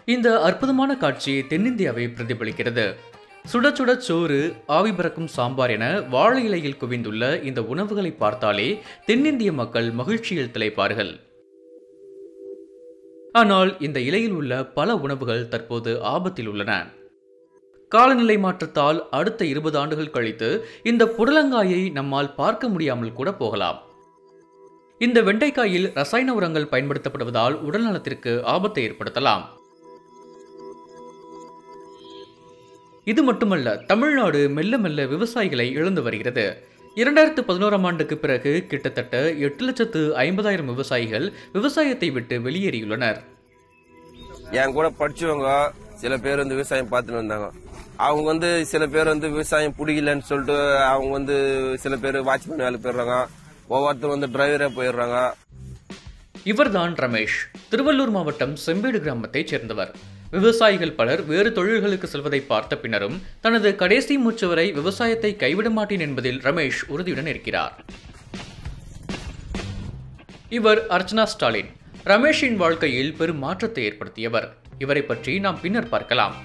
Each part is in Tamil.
இந்த அற்புதமான காட்சி தென்னிந்தியாவை பிரதிபலிக்கிறது சுட சுட சோறு ஆவி பறக்கும் சாம்பார் என வாழை இலையில் குவிந்துள்ள இந்த உணவுகளை பார்த்தாலே தென்னிந்திய மக்கள் மகிழ்ச்சியில் திளைப்பார்கள் ஆனால் இந்த இலையில் உள்ள பல உணவுகள் தற்போது ஆபத்தில் உள்ளன காலநிலை மாற்றத்தால் அடுத்த இருபது ஆண்டுகள் கழித்து இந்த புடலங்காயை நம்மால் பார்க்க முடியாமல் கூட போகலாம் இந்த வெண்டைக்காயில் ரசாயன உரங்கள் பயன்படுத்தப்படுவதால் உடல்நலத்திற்கு ஆபத்தை ஏற்படுத்தலாம் இது மட்டுமல்ல தமிழ்நாடு மெல்ல மெல்ல விவசாயிகளை இழந்து வருகிறது இரண்டாயிரத்து பதினோராம் ஆண்டுக்கு பிறகு கிட்டத்தட்ட எட்டு லட்சத்து ஐம்பதாயிரம் விவசாயிகள் விவசாயத்தை விட்டு வெளியேறியுள்ளனர் என் கூட படிச்சவங்க சில பேர் வந்து விவசாயம் பார்த்துட்டு வந்தாங்க அவங்க வந்து சில பேர் வந்து விவசாயம் பிடிக்கலன்னு சொல்லிட்டு அவங்க வந்து சில பேர் வாட்ச்மேன் வேலை போயிடுறாங்க ஒவ்வொருத்தர் வந்து டிரைவரே போயிடுறாங்க இவர்தான் ரமேஷ் திருவள்ளூர் மாவட்டம் செம்பேடு கிராமத்தைச் சேர்ந்தவர் விவசாயிகள் பலர் வேறு தொழில்களுக்கு செல்வதை பார்த்த பின்னரும் தனது கடைசி மூச்சு வரை விவசாயத்தை கைவிட மாட்டேன் என்பதில் ரமேஷ் உறுதியுடன் இருக்கிறார் இவர் அர்ச்சனா ஸ்டாலின் ரமேஷின் வாழ்க்கையில் பெரும் மாற்றத்தை ஏற்படுத்தியவர் இவரை பற்றி நாம் பின்னர் பார்க்கலாம்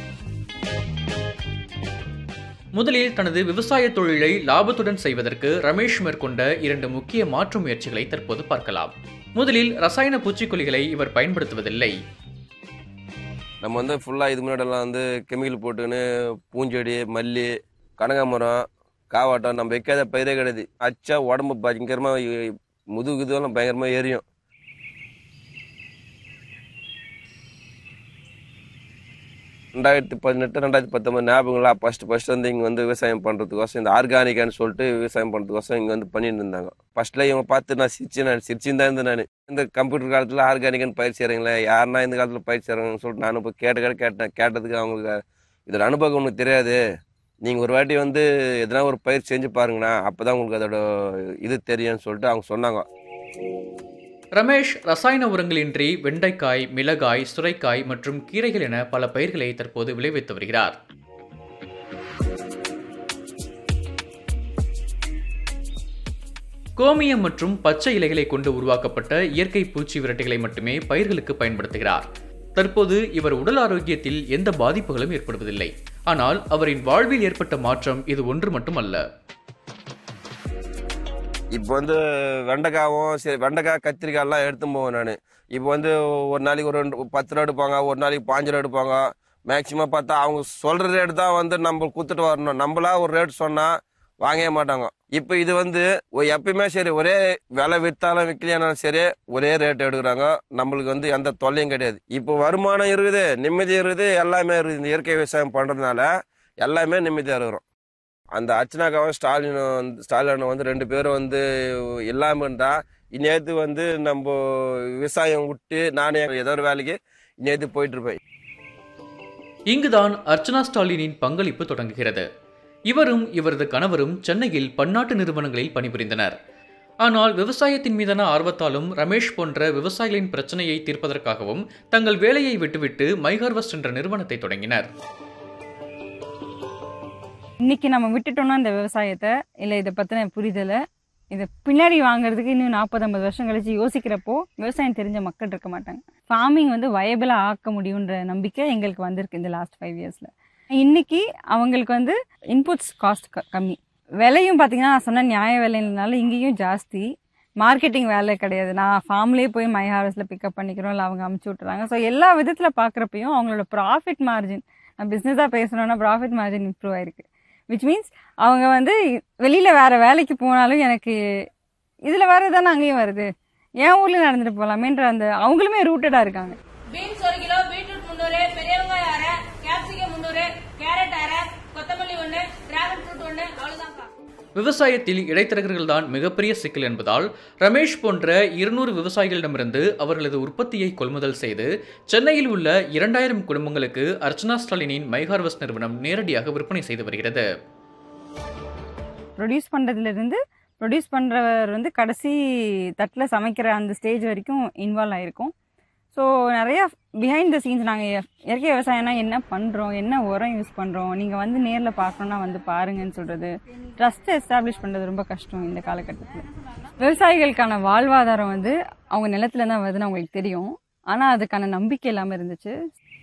முதலில் தனது விவசாய தொழிலை லாபத்துடன் செய்வதற்கு ரமேஷ் மேற்கொண்ட இரண்டு முக்கிய மாற்று முயற்சிகளை தற்போது பார்க்கலாம் முதலில் ரசாயன பூச்சிக்கொல்லிகளை இவர் பயன்படுத்துவதில்லை நம்ம வந்து ஃபுல்லாக இது முன்னாடிலாம் வந்து கெமிக்கல் போட்டுக்கின்னு பூஞ்செடி மல்லி கனகாமரம் காவாட்டம் நம்ம வைக்காத பயிரே கிடையாது அச்சா உடம்பு பயங்கரமாக முதுகு இதுவெல்லாம் பயங்கரமாக எரியும் ரெண்டாயிரத்தி பதினெட்டு ரெண்டாயிரத்தி பத்தொம்பது ஞாபகங்களா ஃபர்ஸ்ட் ஃபர்ஸ்ட் வந்து இங்கே வந்து விவசாயம் பண்ணுறதுக்கோசம் இந்த ஆர்கானிக்கான்னு சொல்லிட்டு விவசாயம் பண்ணுறதுக்கோசம் இங்கே வந்து பண்ணிட்டு இருந்தாங்க ஃபர்ஸ்ட்ல இவங்க பார்த்து நான் சிரிச்சு நான் சிரிச்சுன்னு தான் இருந்தேன் நான் இந்த கம்ப்யூட்டர் காலத்தில் ஆர்கானிக்னு பயிர் செய்கிறீங்களே யாருன்னா இந்த காலத்தில் பயிர் செய்கிறாங்கன்னு சொல்லிட்டு நானும் இப்போ கேட்ட கேட்ட கேட்டேன் கேட்டதுக்கு அவங்களுக்கு இதோட அனுபவம் உங்களுக்கு தெரியாது நீங்கள் ஒரு வாட்டி வந்து எதனா ஒரு பயிர் செஞ்சு பாருங்கண்ணா அப்போ தான் உங்களுக்கு அதோட இது தெரியும்னு சொல்லிட்டு அவங்க சொன்னாங்க ரமேஷ் ரசாயன உரங்களின்றி வெண்டைக்காய் மிளகாய் சுரைக்காய் மற்றும் கீரைகள் என பல பயிர்களை தற்போது விளைவித்து வருகிறார் கோமியம் மற்றும் பச்சை இலைகளை கொண்டு உருவாக்கப்பட்ட இயற்கை பூச்சி விரட்டிகளை மட்டுமே பயிர்களுக்கு பயன்படுத்துகிறார் தற்போது இவர் உடல் ஆரோக்கியத்தில் எந்த பாதிப்புகளும் ஏற்படுவதில்லை ஆனால் அவரின் வாழ்வில் ஏற்பட்ட மாற்றம் இது ஒன்று மட்டுமல்ல இப்போ வந்து வெண்டைக்காவும் சரி வெண்டைக்காய் கத்திரிக்காயெல்லாம் எடுத்து போவேன் நான் இப்போ வந்து ஒரு நாளைக்கு ஒரு ரெண்டு பத்து ரூபா எடுப்பாங்க ஒரு நாளைக்கு பாஞ்சு ரூபா எடுப்பாங்க மேக்சிமம் பார்த்தா அவங்க சொல்கிற ரேட் தான் வந்து நம்ம கொடுத்துட்டு வரணும் நம்மளா ஒரு ரேட் சொன்னால் வாங்கவே மாட்டாங்க இப்போ இது வந்து ஒ- எப்பயுமே சரி ஒரே விலை விற்றாலும் விற்கலையானாலும் சரி ஒரே ரேட் எடுக்கிறாங்க நம்மளுக்கு வந்து எந்த தொல்லையும் கிடையாது இப்போ வருமானம் இருக்குது நிம்மதி இருக்குது எல்லாமே இருக்குது இந்த இயற்கை விவசாயம் பண்ணுறதுனால எல்லாமே நிம்மதியாக இருக்கிறோம் அந்த அர்ச்சனாக்காவும் ஸ்டாலின் வந்து ஸ்டாலின் வந்து ரெண்டு பேரும் வந்து இல்லாமல் இருந்தா நேற்று வந்து நம்ம விவசாயம் விட்டு நானே ஏதோ ஒரு வேலைக்கு நேற்று போயிட்டு இருப்பேன் இங்குதான் அர்ச்சனா ஸ்டாலினின் பங்களிப்பு தொடங்குகிறது இவரும் இவரது கணவரும் சென்னையில் பன்னாட்டு நிறுவனங்களில் பணிபுரிந்தனர் ஆனால் விவசாயத்தின் மீதான ஆர்வத்தாலும் ரமேஷ் போன்ற விவசாயிகளின் பிரச்சனையை தீர்ப்பதற்காகவும் தங்கள் வேலையை விட்டுவிட்டு மைஹார்வஸ்ட் என்ற நிறுவனத்தை தொடங்கினர் இன்னைக்கு நம்ம விட்டுட்டோம்னா இந்த விவசாயத்தை இல்லை இதை பற்றின புரிதலை இதை பின்னாடி வாங்குறதுக்கு இன்னும் நாற்பது ஐம்பது வருஷம் கழிச்சு யோசிக்கிறப்போ விவசாயம் தெரிஞ்ச மக்கள் இருக்க மாட்டாங்க ஃபார்மிங் வந்து வயபிளாக ஆக்க முடியுன்ற நம்பிக்கை எங்களுக்கு வந்திருக்கு இந்த லாஸ்ட் ஃபைவ் இயர்ஸில் இன்னைக்கு அவங்களுக்கு வந்து இன்புட்ஸ் காஸ்ட் கம்மி விலையும் பார்த்தீங்கன்னா நான் சொன்ன நியாய விலைனால இங்கேயும் ஜாஸ்தி மார்க்கெட்டிங் வேலை கிடையாது நான் ஃபார்ம்லேயே போய் மை ஹார்வஸ்ட்டில் பிக்கப் பண்ணிக்கிறோம் இல்லை அவங்க அமுச்சு விட்டுறாங்க ஸோ எல்லா விதத்தில் பார்க்குறப்பையும் அவங்களோட ப்ராஃபிட் மார்ஜின் நான் பிஸ்னஸாக பேசணும்னா ப்ராஃபிட் மார்ஜின் இம்ப்ரூவ் ஆயிருக்கு விச் மீன்ஸ் அவங்க வந்து வெளியில் வேறு வேலைக்கு போனாலும் எனக்கு இதில் வர்றது தானே அங்கேயும் வருது என் ஊரில் நடந்துட்டு போகலாமேன்ற அந்த அவங்களுமே ரூட்டடாக இருக்காங்க பீன்ஸ் ஒரு கிலோ பீட்ரூட் முந்நூறு பெரிய வெங்காயம் அரை கேப்சிகம் முந்நூறு கேரட் அரை கொத்தமல்லி ஒன்று டிராகன் ஃப்ரூட் ஒன்று அவ்வளோதான்க்கா விவசாயத்தில் இடைத்தரகர்கள் தான் மிகப்பெரிய சிக்கல் என்பதால் ரமேஷ் போன்ற இருநூறு விவசாயிகளிடமிருந்து அவர்களது உற்பத்தியை கொள்முதல் செய்து சென்னையில் உள்ள இரண்டாயிரம் குடும்பங்களுக்கு அர்ச்சனா ஸ்டாலினின் மைஹார்வஸ்ட் நிறுவனம் நேரடியாக விற்பனை செய்து வருகிறது ப்ரொடியூஸ் பண்ணுறதுலேருந்து ப்ரொடியூஸ் பண்ணுறவர் வந்து கடைசி தட்டில் சமைக்கிற அந்த ஸ்டேஜ் வரைக்கும் இன்வால்வ் ஆகிருக்கும் ஸோ நிறையா பிஹைண்ட் த சீன்ஸ் நாங்கள் இயற்கை விவசாயம்னா என்ன பண்ணுறோம் என்ன உரம் யூஸ் பண்ணுறோம் நீங்கள் வந்து நேரில் பார்க்கணுன்னா வந்து பாருங்கன்னு சொல்கிறது ட்ரஸ்ட்டை எஸ்டாப்ளிஷ் பண்ணுறது ரொம்ப கஷ்டம் இந்த காலகட்டத்தில் விவசாயிகளுக்கான வாழ்வாதாரம் வந்து அவங்க நிலத்துல தான் வருதுன்னு அவங்களுக்கு தெரியும் ஆனால் அதுக்கான நம்பிக்கை இல்லாமல் இருந்துச்சு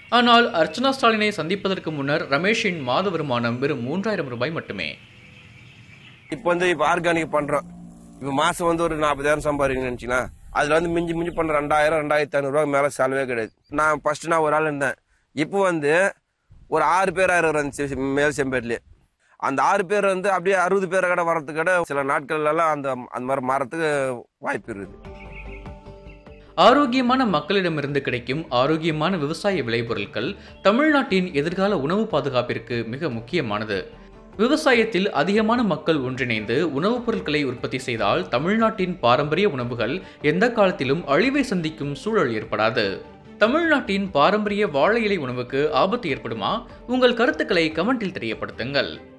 ஆனால் அர்ச்சனா ஸ்டாலினை சந்திப்பதற்கு முன்னர் ரமேஷின் மாத வருமானம் வெறும் மூன்றாயிரம் ரூபாய் மட்டுமே இப்போ வந்து இப்போ ஆர்கானிக் பண்றோம் இப்போ மாசம் வந்து ஒரு நாற்பதாயிரம் சம்பாதிக்கணும்னு நினச்சிங்களா அதுல வந்து மிஞ்சி மிஞ்சி பண்ற ரெண்டாயிரம் ரெண்டாயிரத்தி ஐநூறுரூவா மேலே செலவே கிடையாது நான் ஃபர்ஸ்ட் நான் ஒரு ஆள் இருந்தேன் இப்போ வந்து ஒரு ஆறு பேர் ஆயிரம் மேல் செம்பேட்லேயே அந்த ஆறு பேர் வந்து அப்படியே அறுபது பேரை கடை வரதுக்கு கடை சில நாட்கள்ல எல்லாம் அந்த அந்த மாதிரி மாறத்துக்கு வாய்ப்பு இருக்குது ஆரோக்கியமான மக்களிடமிருந்து கிடைக்கும் ஆரோக்கியமான விவசாய விளைபொருட்கள் தமிழ்நாட்டின் எதிர்கால உணவு பாதுகாப்பிற்கு மிக முக்கியமானது விவசாயத்தில் அதிகமான மக்கள் ஒன்றிணைந்து உணவுப் பொருட்களை உற்பத்தி செய்தால் தமிழ்நாட்டின் பாரம்பரிய உணவுகள் எந்த காலத்திலும் அழிவை சந்திக்கும் சூழல் ஏற்படாது தமிழ்நாட்டின் பாரம்பரிய வாழை இலை உணவுக்கு ஆபத்து ஏற்படுமா உங்கள் கருத்துக்களை கமெண்டில் தெரியப்படுத்துங்கள்